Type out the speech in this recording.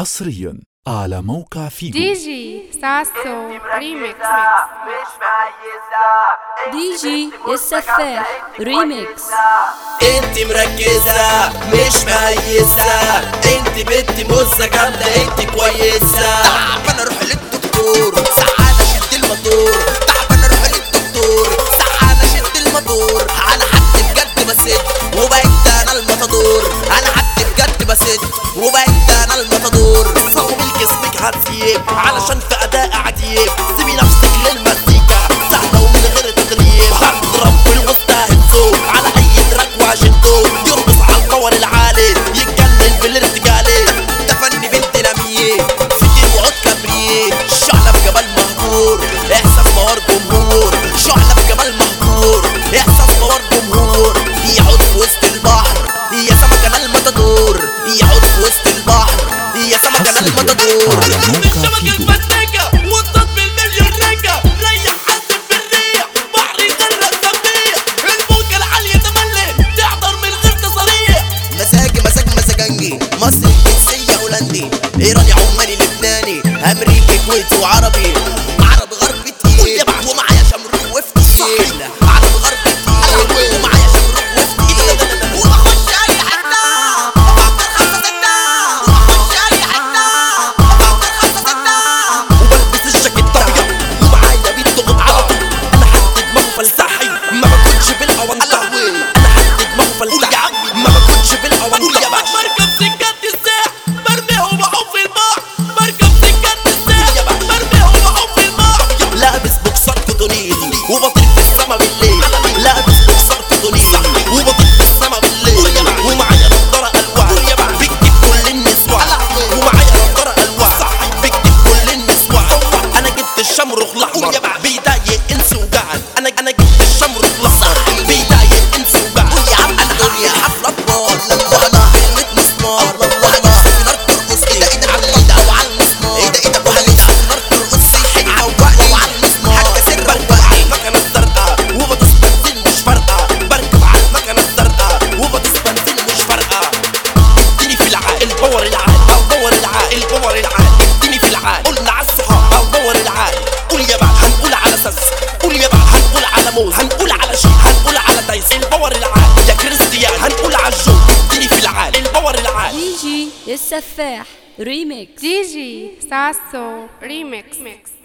حصريا على موقع فيجو دي جي ساسو ريميكس مش ميزة دي جي السفاح ريميكس انت مركزة مش ميزة انت بنت مزة جامدة انت كويسة تعبان اروح للدكتور سعادة شد الموتور تعبان اروح للدكتور سعادة شد الموتور انا حد بجد بسد وبقيت انا المطادور انا حد بجد بسد وبقيت انا المطادور صوب جسمك هتسيب علشان في اداء عجيب سيبي نفسك للمزيكا سهلة ومن غير تدريب هضرب في الوسط هتزوق على اي تراك وهشده يرقص على الباور العالي يتجنن بالارتجالي ده فن بنت نميه ستين وعود كبريه شعلة في جبل مهجور احساس موار جمهور شعلة في جبل مهجور احساس موار جمهور يعود في وسط البحر يا سمكة انا المتدور يعود في وسط البحر يا سمكة انا حصريا المتدور على موقع فيجو والصوت بالمليون رجع ريح حد في الريح بحري غرق سميع الموجة العالية تملي تحضر من غير تصاريح مزاجي مزاج مزاجنجي مصري جنسية هولندي ايراني عماني لبناني امريكي كويتي وعربي عربي غربي تقيل ومعايا شمروخ وفتيل عربي غربي تقيل ومعايا شمروخ وفتيل وبخش اي حتة بفكر خمسة ستة وبخش اي حتة وبلبس الجاكيتة ومعايا بيت ضغط على طول انا حد دماغه فلسحي ما باكلش بالاونطة انا حد دماغه فلسحي ما باكلش بالاونطة بركب سكات الساح برميهم واعوم في البحر بركب سكات الساح برميهم واعوم في البحر لابس بوكسر كوتونيلي وبطير في السما بالليل لابس بوكسر كوتونيلي وبطير في السما بالليل ومعايا نضارة الوان بكتب كل النسوان ومعايا نضارة الوان بكتب كل النسوان انا جبت الشمروخ الاحمر بيضايق انس وجعل انا انا جبت الشمروخ الاحمر بيضايق انس وجعل يا عم انا هعمل حفلة بار وانا كلمة مسمار وانا في نار ترقص ايه ده ايه ده على الايد او على المسمار ايه ده ايه ده وهلف في نار ترقص حلوة وقعي وعلى المسمار حاجة سر بركب على المكنة الزرقاء وبدوس بنزين مش فارقة بركب على المكنة الزرقاء وبدوس بنزين مش فارقة اديني في العال الباور العال الباور العال الباور العال اديني في العال قلنا على الصحاب الباور العال قول يا بعد هنقول على سس قول يا بعد هنقول على موز هنقول على شي هنقول على دايس الباور العال يا كريستيان هنقول على الجو اديني في العال الباور العال دي جي السفاح ريميكس دي جي ساسو ريميكس